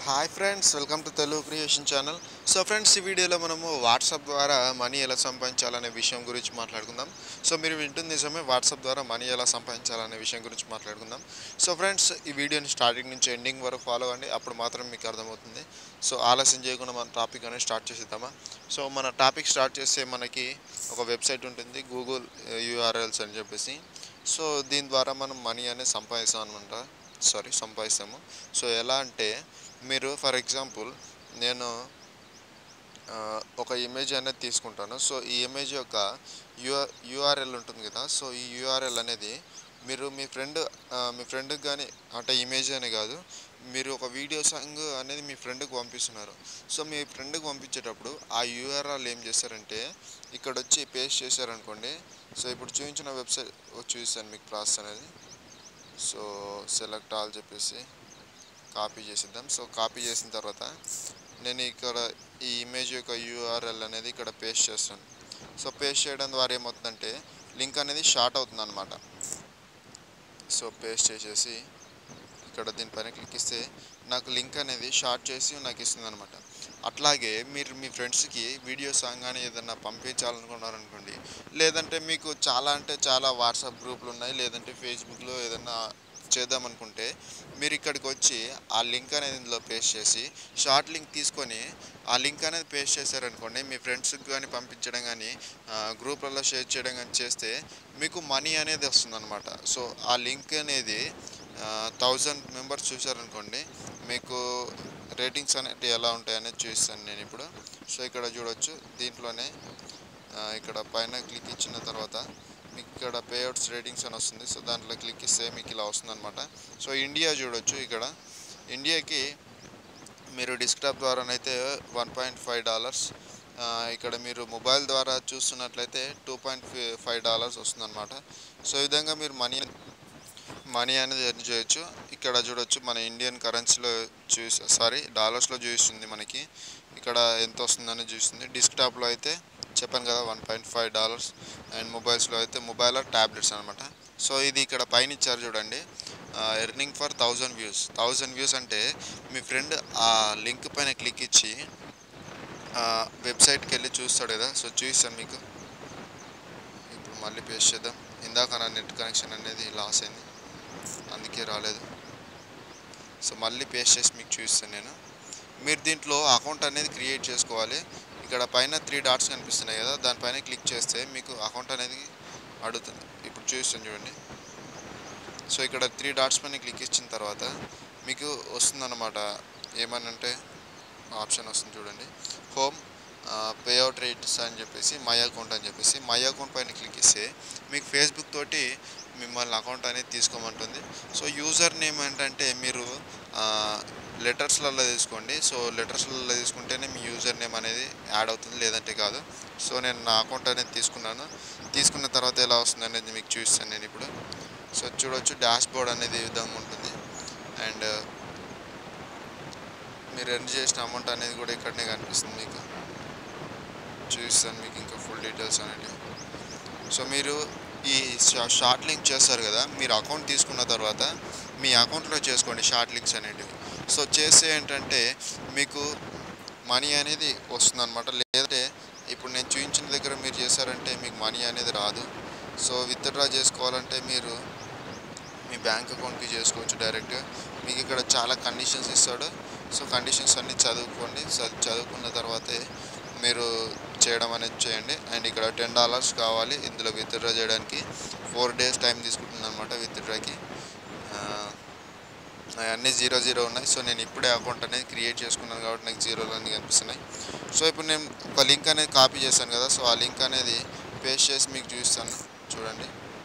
hi friends welcome to Telugu creation channel so friends ఈ వీడియోలో మనము వాట్సాప్ ద్వారా మనీ ఎలా సంపాదించాలనే విషయం గురించి మాట్లాడుకుందాం సో మీరు వింటుంది నిజమే వాట్సాప్ ద్వారా మనీ ఎలా సంపాదించాలనే విషయం గురించి మాట్లాడుకుందాం సో ఫ్రెండ్స్ ఈ వీడియోని స్టార్టింగ్ నుంచి ఎండింగ్ వరకు ఫాలో అవ్వండి అప్పుడు మాత్రం మీకు అర్థమవుతుంది సో ఆలస్యం చేయకుండా మన టాపిక్ అనేది స్టార్ట్ చేసేద్దామా సో మన టాపిక్ స్టార్ట్ చేస్తే మనకి ఒక వెబ్సైట్ ఉంటుంది గూగుల్ యూఆర్ఎల్స్ అని చెప్పేసి సో దీని ద్వారా మనం మనీ అనేది సంపాదిస్తాం అనమాట సారీ సంపాదిస్తాము సో ఎలా అంటే మీరు ఫర్ ఎగ్జాంపుల్ నేను ఆ, ఒక ఇమేజ్ అనేది తీసుకుంటాను సో ఈ ఇమేజ్ యొక్క యూఆర్ యూఆర్ఎల్ ఉంటుంది కదా సో ఈ యూఆర్ఎల్ అనేది మీరు మీ ఫ్రెండ్ మీ ఫ్రెండ్కి కానీ అంటే ఇమేజ్ అనే కాదు మీరు ఒక వీడియో సాంగ్ అనేది మీ ఫ్రెండ్కి పంపిస్తున్నారు సో మీ ఫ్రెండ్కి పంపించేటప్పుడు ఆ యూఆర్ఎల్ ఏం చేస్తారంటే ఇక్కడ వచ్చి పేస్ట్ చేశారనుకోండి సో ఇప్పుడు చూపించిన వెబ్సైట్ చూపిస్తాను మీకు ప్రాసెస్ అనేది సో సెలెక్ట్ ఆల్ చెప్పేసి కాపీ చేసిద్దాం సో కాపీ చేసిన తర్వాత నేను ఇక్కడ ఈ ఇమేజ్ యొక్క యూఆర్ఎల్ అనేది ఇక్కడ పేస్ట్ చేస్తాను సో పేస్ట్ చేయడం ద్వారా ఏమవుతుందంటే లింక్ అనేది షార్ట్ అవుతుంది అనమాట సో పేస్ట్ చేసేసి ఇక్కడ దీనిపైన క్లిక్ ఇస్తే నాకు లింక్ అనేది షార్ట్ చేసి నాకు ఇస్తుంది అనమాట అట్లాగే మీరు మీ ఫ్రెండ్స్కి వీడియో సాంగ్ కానీ ఏదైనా పంపించాలనుకున్నారనుకోండి లేదంటే మీకు చాలా అంటే చాలా వాట్సాప్ గ్రూపులు ఉన్నాయి లేదంటే ఫేస్బుక్లో ఏదైనా చేద్దామనుకుంటే మీరు ఇక్కడికి వచ్చి ఆ లింక్ అనేది ఇందులో పేస్ట్ చేసి షార్ట్ లింక్ తీసుకొని ఆ లింక్ అనేది పేస్ట్ చేశారనుకోండి మీ ఫ్రెండ్స్కి కానీ పంపించడం కానీ గ్రూప్లలో షేర్ చేయడం కానీ చేస్తే మీకు మనీ అనేది వస్తుందన్నమాట సో ఆ లింక్ అనేది థౌజండ్ మెంబర్స్ చూశారనుకోండి మీకు రేటింగ్స్ అనేవి ఎలా ఉంటాయనేది చూపిస్తాను నేను ఇప్పుడు సో ఇక్కడ చూడొచ్చు దీంట్లోనే ఆ, ఇక్కడ పైన క్లిక్ ఇచ్చిన తర్వాత మీకు ఇక్కడ పేఅవుట్స్ రేటింగ్స్ అని వస్తుంది సో దాంట్లో క్లిక్ ఇస్తే మీకు ఇలా వస్తుంది అనమాట సో ఇండియా చూడొచ్చు ఇక్కడ ఇండియాకి మీరు డెస్క్టాప్ ద్వారానైతే వన్ పాయింట్ ఫైవ్ డాలర్స్ ఇక్కడ మీరు మొబైల్ ద్వారా చూస్తున్నట్లయితే టూ పాయింట్ ఫైవ్ డాలర్స్ వస్తుందన్నమాట సో ఈ విధంగా మీరు మనీ మనీ అనేది ఎర్న్ చేయొచ్చు ఇక్కడ చూడొచ్చు మన ఇండియన్ కరెన్సీలో చూసి సారీ డాలర్స్లో చూపిస్తుంది మనకి ఇక్కడ ఎంత వస్తుందని చూస్తుంది డెస్క్టాప్లో అయితే చెప్పాను కదా one point five dollars and మొబైల్స్లో అయితే మొబైల్ ఆర్ ట్యాబ్లెట్స్ అనమాట సో ఇది ఇక్కడ పైన ఇచ్చారు చూడండి earning for thousand views thousand views అంటే మీ ఫ్రెండ్ ఆ లింక్ పైన క్లిక్ ఇచ్చి వెబ్సైట్కి వెళ్ళి చూస్తాడు కదా సో చూపిస్తాను మీకు ఇప్పుడు మళ్ళీ పేస్ట్ చేద్దాం ఇందాక నా నెట్ కనెక్షన్ అనేది లాస్ అయింది అందుకే రాలేదు సో మళ్ళీ పేస్ట్ చేసి మీకు చూపిస్తాను నేను మీరు దీంట్లో అకౌంట్ అనేది క్రియేట్ చేసుకోవాలి ఇక్కడ పైన త్రీ డాట్స్ కనిపిస్తున్నాయి కదా దానిపైన క్లిక్ చేస్తే మీకు అకౌంట్ అనేది అడుగుతుంది ఇప్పుడు చూపిస్తాను చూడండి సో ఇక్కడ త్రీ డాట్స్ పైన క్లిక్ ఇచ్చిన తర్వాత మీకు వస్తుందన్నమాట ఏమనంటే ఆప్షన్ వస్తుంది చూడండి హోమ్ పేఅవుట్ రేట్స్ అని చెప్పేసి మై అకౌంట్ అని చెప్పేసి మై అకౌంట్ పైన క్లిక్ ఇస్తే మీకు ఫేస్బుక్ తోటి మిమ్మల్ని అకౌంట్ అనేది తీసుకోమంటుంది సో యూజర్ నేమ్ ఏంటంటే మీరు లెటర్స్లలో తీసుకోండి సో లెటర్స్లలో తీసుకుంటేనే మీ యూజర్ నేమ్ అనేది యాడ్ అవుతుంది లేదంటే కాదు సో నేను నా అకౌంట్ అనేది తీసుకున్నాను తీసుకున్న తర్వాత ఎలా వస్తుంది అనేది మీకు చూపిస్తాను నేను ఇప్పుడు సో చూడొచ్చు డాష్ బోర్డ్ అనేది ఈ విధంగా ఉంటుంది అండ్ మీరు ఎర్న్ చేసిన అమౌంట్ అనేది కూడా ఇక్కడనే కనిపిస్తుంది మీకు చూపిస్తాను మీకు ఇంకా ఫుల్ డీటెయిల్స్ అనేవి సో మీరు ఈ షా- షార్ట్ లింక్ చేస్తారు కదా మీరు అకౌంట్ తీసుకున్న తర్వాత మీ అకౌంట్లో చేసుకోండి షార్ట్ లింక్స్ అనేటివి సో చేస్తే ఏంటంటే మీకు మనీ అనేది వస్తుంది అనమాట లేదంటే ఇప్పుడు నేను చూపించిన దగ్గర మీరు చేశారంటే మీకు మనీ అనేది రాదు సో విత్డ్రా చేసుకోవాలంటే మీరు మీ బ్యాంక్ అకౌంట్కి చేసుకోవచ్చు డైరెక్ట్గా మీకు ఇక్కడ చాలా కండిషన్స్ ఇస్తాడు సో కండిషన్స్ అన్నీ చదువుకోండి చ- చదువుకున్న తర్వాతే మీరు చేయడం అనేది చేయండి అండ్ ఇక్కడ టెన్ డాలర్స్ కావాలి ఇందులో విత్డ్రా చేయడానికి ఫోర్ డేస్ టైం తీసుకుంటుంది అనమాట విత్డ్రాకి అన్నీ జీరో జీరో ఉన్నాయి సో నేను ఇప్పుడే అకౌంట్ అనేది క్రియేట్ చేసుకున్నాను కాబట్టి నాకు జీరోలు అన్నీ కనిపిస్తున్నాయి సో ఇప్పుడు నేను ఒక లింక్ అనేది కాపీ చేశాను కదా సో ఆ లింక్ అనేది పేస్ట్ చేసి మీకు చూపిస్తాను చూడండి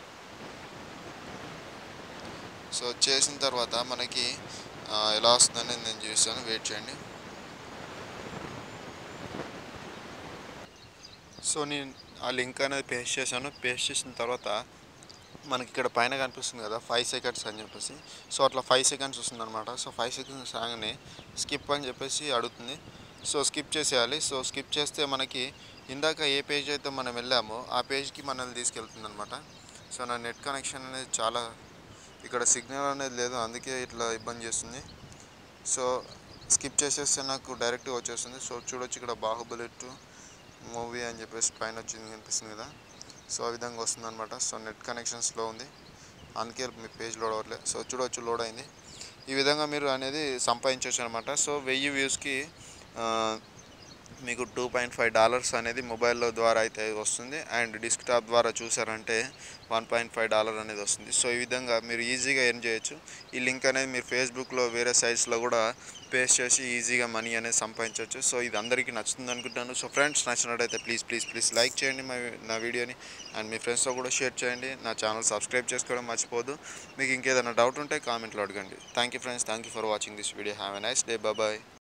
సో చేసిన తర్వాత మనకి ఆ, ఎలా వస్తుందనేది నేను చూస్తాను వెయిట్ చేయండి సో నేను ఆ లింక్ అనేది పేస్ట్ చేశాను పేస్ట్ చేసిన తర్వాత మనకి ఇక్కడ పైన కనిపిస్తుంది కదా ఫైవ్ సెకండ్స్ అని చెప్పేసి సో అట్లా ఫైవ్ సెకండ్స్ వస్తుంది అనమాట సో ఫైవ్ సెకండ్స్ రాగానే స్కిప్ అని చెప్పేసి అడుగుతుంది సో స్కిప్ చేసేయాలి సో స్కిప్ చేస్తే మనకి ఇందాక ఏ పేజ్ అయితే మనం వెళ్ళామో ఆ పేజ్కి మనల్ని తీసుకెళ్తుంది అనమాట సో నా నెట్ కనెక్షన్ అనేది చాలా ఇక్కడ సిగ్నల్ అనేది లేదు అందుకే ఇట్లా ఇబ్బంది చేస్తుంది సో స్కిప్ చేసేస్తే నాకు డైరెక్ట్గా వచ్చేస్తుంది సో చూడొచ్చు ఇక్కడ బాహుబలి టూ మూవీ అని చెప్పేసి పైన వచ్చింది కనిపిస్తుంది కదా సో ఆ విధంగా వస్తుంది అనమాట సో నెట్ కనెక్షన్ స్లో ఉంది అందుకే మీ పేజ్ లోడ్ అవ్వట్లేదు సో చూడవచ్చు లోడ్ అయింది ఈ విధంగా మీరు అనేది సంపాదించవచ్చు అనమాట సో వెయ్యి వ్యూస్కి మీకు టూ పాయింట్ ఫైవ్ డాలర్స్ అనేది మొబైల్లో ద్వారా అయితే వస్తుంది అండ్ డెస్క్టాప్ ద్వారా చూసారంటే వన్ పాయింట్ ఫైవ్ డాలర్ అనేది వస్తుంది సో ఈ విధంగా మీరు ఈజీగా ఎర్న్ చేయొచ్చు ఈ లింక్ అనేది మీరు ఫేస్బుక్లో వేరే సైట్స్లో కూడా పేస్ట్ చేసి ఈజీగా మనీ అనేది సంపాదించవచ్చు సో ఇది అందరికీ నచ్చుతుంది అనుకుంటాను సో ఫ్రెండ్స్ నచ్చినట్టయితే ప్లీజ్ ప్లీజ్ ప్లీజ్ లైక్ చేయండి మా నా వీడియోని అండ్ మీ ఫ్రెండ్స్తో కూడా షేర్ చేయండి నా ఛానల్ సబ్స్క్రైబ్ చేసుకోవడం మర్చిపోదు మీకు ఇంకేదైనా డౌట్ ఉంటే కామెంట్లో అడగండి thank you friends thank you for watching this video have a nice day bye